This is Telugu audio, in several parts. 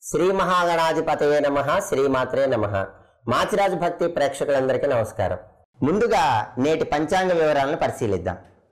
శ్రీ మహాగణాధిపతయే నమ శ్రీమాత్రే నమ మాచిరాజు భక్తి ప్రేక్షకులందరికీ నమస్కారం ముందుగా నేటి పంచాంగ వివరాలను పరిశీలిద్దాం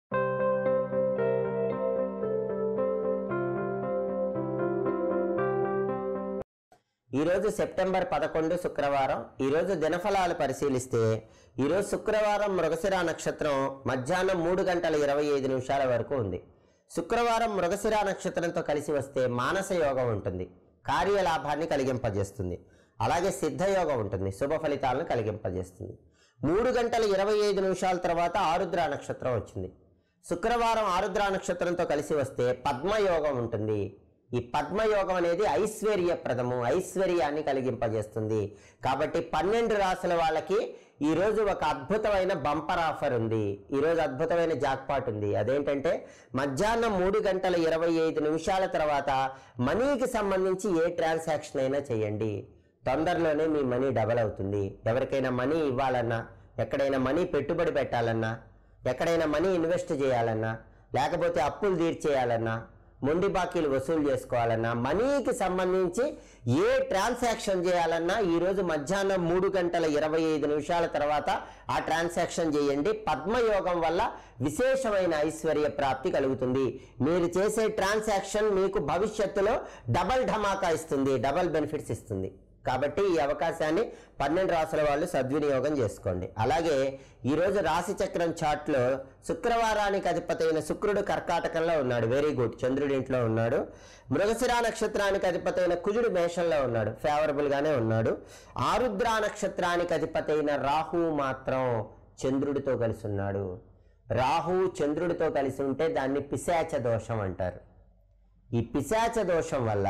ఈరోజు సెప్టెంబర్ పదకొండు శుక్రవారం ఈరోజు దినఫలాలు పరిశీలిస్తే ఈరోజు శుక్రవారం మృగశిర నక్షత్రం మధ్యాహ్నం మూడు గంటల ఇరవై ఐదు నిమిషాల వరకు ఉంది శుక్రవారం మృగశిర నక్షత్రంతో కలిసి వస్తే మానస యోగం ఉంటుంది కార్యలాభాన్ని కలిగింపజేస్తుంది అలాగే సిద్ధయోగం ఉంటుంది శుభ ఫలితాలను కలిగింపజేస్తుంది మూడు గంటల ఇరవై ఐదు నిమిషాల తర్వాత ఆరుద్ర నక్షత్రం వచ్చింది శుక్రవారం ఆరుద్ర నక్షత్రంతో కలిసి వస్తే పద్మయోగం ఉంటుంది ఈ పద్మయోగం అనేది ఐశ్వర్యప్రదము ఐశ్వర్యాన్ని కలిగింపజేస్తుంది కాబట్టి పన్నెండు రాసుల వాళ్ళకి ఈరోజు ఒక అద్భుతమైన బంపర్ ఆఫర్ ఉంది ఈరోజు అద్భుతమైన జాక్పాట్ ఉంది అదేంటంటే మధ్యాహ్నం మూడు గంటల ఇరవై ఐదు నిమిషాల తర్వాత మనీకి సంబంధించి ఏ ట్రాన్సాక్షన్ అయినా చేయండి తొందరలోనే మీ మనీ డబల్ అవుతుంది ఎవరికైనా మనీ ఇవ్వాలన్నా ఎక్కడైనా మనీ పెట్టుబడి పెట్టాలన్నా ఎక్కడైనా మనీ ఇన్వెస్ట్ చేయాలన్నా లేకపోతే అప్పులు తీర్చేయాలన్నా మొండి బాకీలు వసూలు చేసుకోవాలన్నా మనీకి సంబంధించి ఏ ట్రాన్సాక్షన్ చేయాలన్నా ఈరోజు మధ్యాహ్నం మూడు గంటల ఇరవై ఐదు నిమిషాల తర్వాత ఆ ట్రాన్సాక్షన్ చేయండి పద్మయోగం వల్ల విశేషమైన ఐశ్వర్య ప్రాప్తి కలుగుతుంది మీరు చేసే ట్రాన్సాక్షన్ మీకు భవిష్యత్తులో డబల్ ధమాకా ఇస్తుంది డబల్ బెనిఫిట్స్ ఇస్తుంది కాబట్టి ఈ అవకాశాన్ని పన్నెండు రాసుల వాళ్ళు సద్వినియోగం చేసుకోండి అలాగే ఈరోజు రాశి చక్రం చార్ట్లో శుక్రవారానికి అధిపతైన శుక్రుడు కర్కాటకంలో ఉన్నాడు వెరీ గుడ్ చంద్రుడి ఇంట్లో ఉన్నాడు మృగశిర నక్షత్రానికి అధిపతైన కుజుడు మేషంలో ఉన్నాడు ఫేవరబుల్ గానే ఉన్నాడు ఆరుద్ర నక్షత్రానికి అధిపతైన రాహు మాత్రం చంద్రుడితో కలిసి ఉన్నాడు రాహు చంద్రుడితో కలిసి ఉంటే దాన్ని పిశాచ దోషం అంటారు ఈ పిశాచ దోషం వల్ల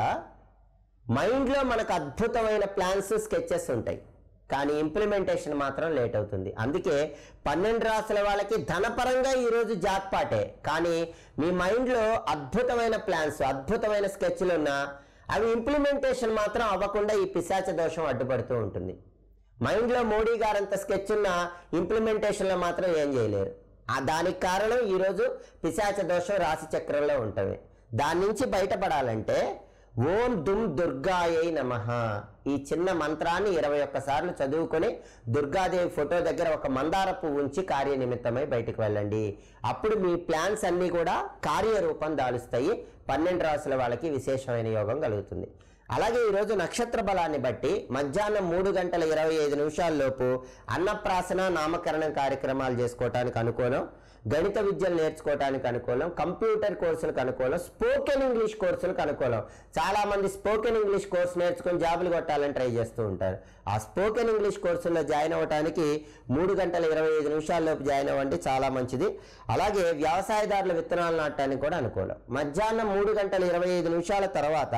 మైండ్లో మనకు అద్భుతమైన ప్లాన్స్ స్కెచెస్ ఉంటాయి కానీ ఇంప్లిమెంటేషన్ మాత్రం లేట్ అవుతుంది అందుకే పన్నెండు రాసుల వాళ్ళకి ధనపరంగా ఈరోజు జాక్పాటే కానీ మీ మైండ్లో అద్భుతమైన ప్లాన్స్ అద్భుతమైన స్కెచ్లు ఉన్నా అవి ఇంప్లిమెంటేషన్ మాత్రం అవ్వకుండా ఈ పిశాచ దోషం అడ్డుపడుతూ ఉంటుంది మైండ్లో మోడీ గారంత స్కెచ్ ఉన్న ఇంప్లిమెంటేషన్లో మాత్రం ఏం చేయలేరు ఆ దానికి కారణం ఈరోజు పిశాచ దోషం రాశి చక్రంలో ఉంటుంది దాని నుంచి బయటపడాలంటే ఓం దుమ్ దుర్గాయై నమ ఈ చిన్న మంత్రాన్ని ఇరవై ఒక్కసార్లు చదువుకొని దుర్గాదేవి ఫోటో దగ్గర ఒక మందార పువ్వు ఉంచి కార్యనిమిత్తమై బయటికి వెళ్ళండి అప్పుడు మీ ప్లాన్స్ అన్నీ కూడా కార్యరూపం దాలుస్తాయి పన్నెండు రాసుల వాళ్ళకి విశేషమైన యోగం కలుగుతుంది అలాగే ఈరోజు నక్షత్ర బలాన్ని బట్టి మధ్యాహ్నం మూడు గంటల ఇరవై ఐదు నిమిషాల్లోపు అన్నప్రాసన నామకరణం కార్యక్రమాలు చేసుకోవటానికి అనుకూలం గణిత విద్యలు నేర్చుకోవటానికి అనుకూలం కంప్యూటర్ కోర్సులకు అనుకూలం స్పోకెన్ ఇంగ్లీష్ కోర్సులకు అనుకూలం చాలా మంది స్పోకెన్ ఇంగ్లీష్ కోర్స్ నేర్చుకొని జాబులు కొట్టాలని ట్రై చేస్తూ ఉంటారు ఆ స్పోకెన్ ఇంగ్లీష్ కోర్సుల్లో జాయిన్ అవ్వడానికి మూడు గంటల ఇరవై ఐదు నిమిషాల్లోపు జాయిన్ అవ్వండి చాలా మంచిది అలాగే వ్యవసాయదారుల విత్తనాలు నాటడానికి కూడా అనుకూలం మధ్యాహ్నం మూడు గంటల ఇరవై ఐదు నిమిషాల తర్వాత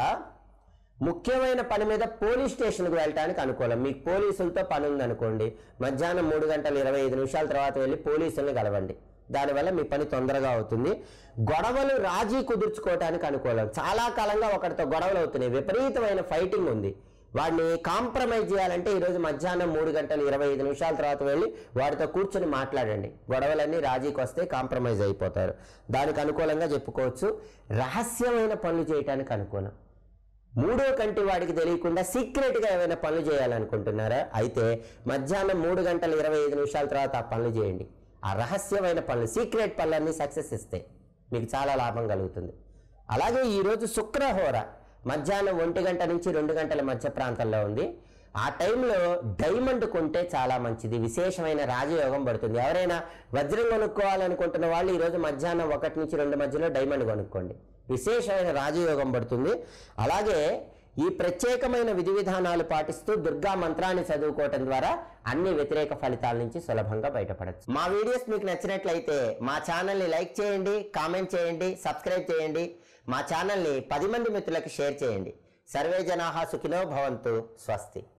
ముఖ్యమైన పని మీద పోలీస్ స్టేషన్కి వెళ్ళడానికి అనుకూలం మీకు పోలీసులతో పని ఉందనుకోండి మధ్యాహ్నం మూడు గంటల ఇరవై ఐదు నిమిషాల తర్వాత వెళ్ళి పోలీసుల్ని కలవండి దానివల్ల మీ పని తొందరగా అవుతుంది గొడవలు రాజీ కుదుర్చుకోవటానికి అనుకూలం చాలా కాలంగా ఒకరితో గొడవలు అవుతున్నాయి విపరీతమైన ఫైటింగ్ ఉంది వాడిని కాంప్రమైజ్ చేయాలంటే ఈరోజు మధ్యాహ్నం మూడు గంటల ఇరవై ఐదు నిమిషాల తర్వాత వెళ్ళి వాడితో కూర్చొని మాట్లాడండి గొడవలన్నీ రాజీకి వస్తే కాంప్రమైజ్ అయిపోతారు దానికి అనుకూలంగా చెప్పుకోవచ్చు రహస్యమైన పనులు చేయటానికి అనుకూలం మూడో కంటి వాడికి తెలియకుండా సీక్రెట్గా ఏమైనా పనులు చేయాలనుకుంటున్నారా అయితే మధ్యాహ్నం మూడు గంటల ఇరవై ఐదు నిమిషాల తర్వాత ఆ పనులు చేయండి ఆ రహస్యమైన పనులు సీక్రెట్ పనులన్నీ సక్సెస్ ఇస్తాయి మీకు చాలా లాభం కలుగుతుంది అలాగే ఈరోజు శుక్రహోర మధ్యాహ్నం ఒంటి గంట నుంచి రెండు గంటల మధ్య ప్రాంతంలో ఉంది ఆ టైంలో డైమండ్ కొంటే చాలా మంచిది విశేషమైన రాజయోగం పడుతుంది ఎవరైనా వజ్రం కొనుక్కోవాలనుకుంటున్న వాళ్ళు ఈరోజు మధ్యాహ్నం ఒకటి నుంచి రెండు మధ్యలో డైమండ్ కొనుక్కోండి విశేషమైన రాజయోగం పడుతుంది అలాగే ఈ ప్రత్యేకమైన విధి విధానాలు పాటిస్తూ దుర్గా మంత్రాన్ని చదువుకోవటం ద్వారా అన్ని వ్యతిరేక ఫలితాల నుంచి సులభంగా బయటపడచ్చు మా వీడియోస్ మీకు నచ్చినట్లయితే మా ఛానల్ని లైక్ చేయండి కామెంట్ చేయండి సబ్స్క్రైబ్ చేయండి మా ఛానల్ని పది మంది మిత్రులకు షేర్ చేయండి సర్వే జనాహా సుఖినో భవంతు స్వస్తి